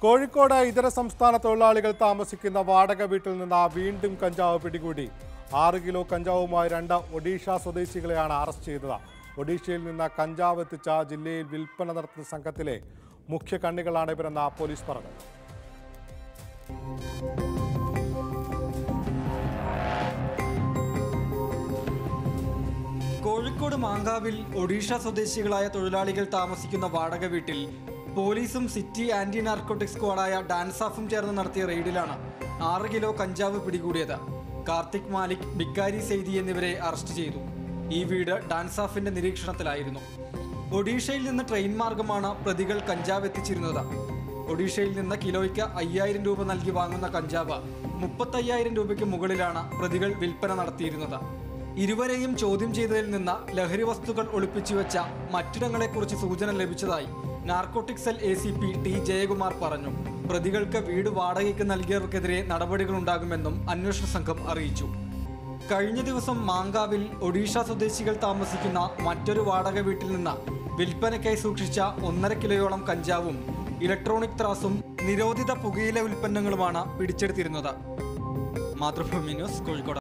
കോഴിക്കോട് ഇതര സംസ്ഥാന തൊഴിലാളികൾ താമസിക്കുന്ന വാടക വീട്ടിൽ നിന്ന് വീണ്ടും കഞ്ചാവ് പിടികൂടി ആറ് കിലോ കഞ്ചാവുമായി രണ്ട് ഒഡീഷ സ്വദേശികളെയാണ് അറസ്റ്റ് ചെയ്തത് ഒഡീഷയിൽ നിന്ന് കഞ്ചാവ് എത്തിച്ച ജില്ലയിൽ വിൽപ്പന നടത്തുന്ന സംഘത്തിലെ മുഖ്യ കണ്ണികളാണ് ഇവരെന്ന് പോലീസ് പറഞ്ഞു കോഴിക്കോട് മാങ്കാവിൽ ഒഡീഷ സ്വദേശികളായ തൊഴിലാളികൾ താമസിക്കുന്ന വാടക വീട്ടിൽ പോലീസും സിറ്റി ആന്റി നാർക്കോട്ടിക് സ്ക്വാഡായ ഡാൻസാഫും ചേർന്ന് നടത്തിയ റെയ്ഡിലാണ് ആറ് കിലോ കഞ്ചാവ് പിടികൂടിയത് കാർത്തിക് മാലിക് ബിക്കാരി സെയ്തി എന്നിവരെ അറസ്റ്റ് ചെയ്തു ഈ വീട് ഡാൻസാഫിന്റെ നിരീക്ഷണത്തിലായിരുന്നു ഒഡീഷയിൽ നിന്ന് ട്രെയിൻ മാർഗമാണ് പ്രതികൾ കഞ്ചാവ് എത്തിച്ചിരുന്നത് ഒഡീഷയിൽ നിന്ന് കിലോയ്ക്ക് അയ്യായിരം രൂപ നൽകി വാങ്ങുന്ന കഞ്ചാവ് മുപ്പത്തയ്യായിരം രൂപയ്ക്ക് മുകളിലാണ് പ്രതികൾ വിൽപ്പന നടത്തിയിരുന്നത് ഇരുവരെയും ചോദ്യം ചെയ്തതിൽ നിന്ന് ലഹരി വസ്തുക്കൾ ഒളിപ്പിച്ചു വെച്ച മറ്റിടങ്ങളെക്കുറിച്ച് സൂചന ലഭിച്ചതായി narcotic cell A C P T Jayakumar പറഞ്ഞു പ്രതികൾക്ക് വീട് വാടകയ്ക്ക് നൽകിയവർക്കെതിരെ നടപടികളുണ്ടാകുമെന്നും അന്വേഷണ സംഘം അറിയിച്ചു കഴിഞ്ഞ ദിവസം മാങ്കാവിൽ ഒഡീഷ സ്വദേശികൾ താമസിക്കുന്ന മറ്റൊരു വാടക വീട്ടിൽ നിന്ന് വിൽപ്പനയ്ക്കായി സൂക്ഷിച്ച ഒന്നര കിലോയോളം കഞ്ചാവും ഇലക്ട്രോണിക് ത്രാസും നിരോധിത പുകയില ഉൽപ്പന്നങ്ങളുമാണ് പിടിച്ചെടുത്തിരുന്നത് മാതൃഭൂമി ന്യൂസ് കോഴിക്കോട്